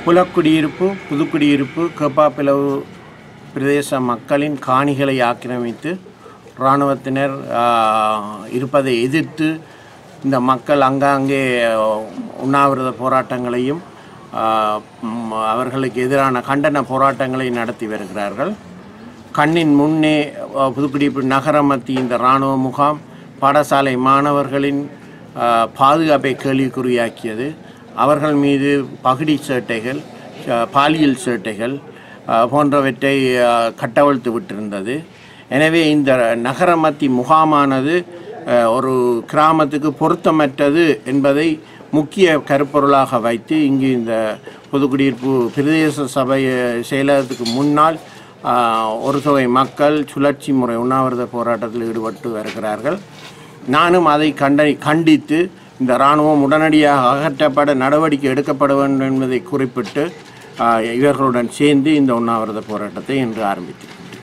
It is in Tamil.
புலக்குடியிருப்பு புதுக்குடியிருப்பு கேப்பாப்பிளவு பிரதேச மக்களின் காணிகளை ஆக்கிரமித்து இராணுவத்தினர் ஆ, இருப்பதை எதிர்த்து இந்த மக்கள் அங்காங்கே உண்ணாவிரத போராட்டங்களையும் ஆ, ம், அவர்களுக்கு எதிரான கண்டன போராட்டங்களை நடத்தி வருகிறார்கள் கண்ணின் முன்னே அ, புதுக்குடியிருப்பு நகர மத்திய இந்த இராணுவ முகாம் பாடசாலை மாணவர்களின் அ, பாதுகாப்பை கேள்விக்குறியாக்கியது அவர்கள் மீது பகுடி சேட்டைகள் அ, பாலியல் சேட்டைகள் அ, போன்றவற்றை அ, கட்டவிழ்த்து விட்டிருந்தது எனவே இந்த நகர மத்தி முகாமானது அ, ஒரு கிராமத்துக்கு பொருத்தமற்றது என்பதை முக்கிய கருப்பொருளாக வைத்து இங்கு இந்த பொதுக்குடியிருப்பு பிரதேச சபை செயலகத்துக்கு முன்னால் ஆ, ஒரு தொகை மக்கள் சுழற்சி முறை உண்ணாவிரத போராட்டத்தில் ஈடுபட்டு வருகிறார்கள் நானும் அதை கண்ட கண்டித்து இந்த இராணுவம் உடனடியாக அகற்றப்பட நடவடிக்கை எடுக்கப்பட வேண்டும் என்பதை குறிப்பிட்டு ஆ, இவர்களுடன் சேர்ந்து இந்த உண்ணாவிரத போராட்டத்தை இன்று ஆரம்பித்தேன்